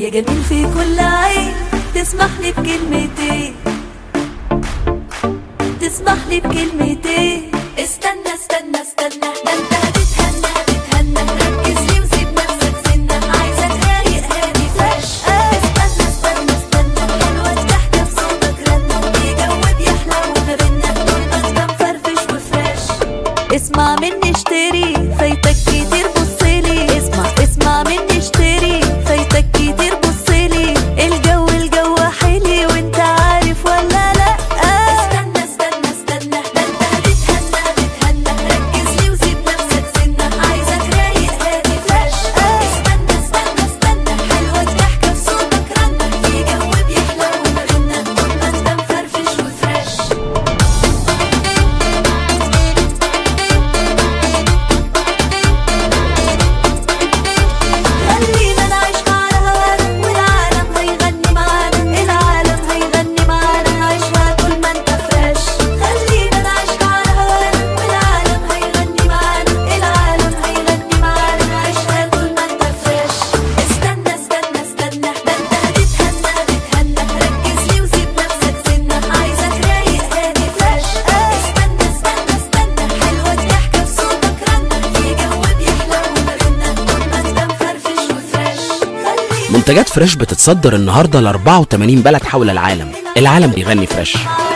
يا جميل في كل عين تسمح لي بكلمتين تسمح لي بكلمتين استنى استنى استنى ده انت هتتهنى هتتهنى ركز لي وسيب نفسك سنة عايزك رايق هادي فريش استنى استنى استنى حلوة ضحكة في صوتك رنة في جو بيحلى وما بينا طول ما انت مفرفش وفريش اسمع مني اشتري فايتك كتير بصلي اسمع اسمع مني اشتري فايتك كتير بصلي الجو الجو حلي وانت عارف ولا لا استنى استنى استنى ده انت هتتهنى هتتهنى ركز لي وسيب نفسك سنة عايزك رايق هادي فريش استنى استنى استنى حلوة ضحكة في صوتك رنة في جو بيحلى وما بينا طول ما انت مفرفش وفريش خلينا نعيش مع الهوانا والعالم هيغني معانا العالم هيغني معانا نعيشها طول ما انت فريش خلينا نعيش مع الهوانا والعالم هيغني معانا العالم هيغني معانا نعيشها طول ما انت فريش استنى استنى استنى ده انت هتتهنى هتتهنى ركز لي وسيب نفسك سنة عايزك رايق هادي فريش استنى استنى استنى حلوة ضحكة في صوتك رنة في جو بيحلى وما بينا طول ما انت مفرفش وفريش خلينا منتجات فريش بتتصدر النهارده ل 84 بلد حول العالم العالم بيغني فريش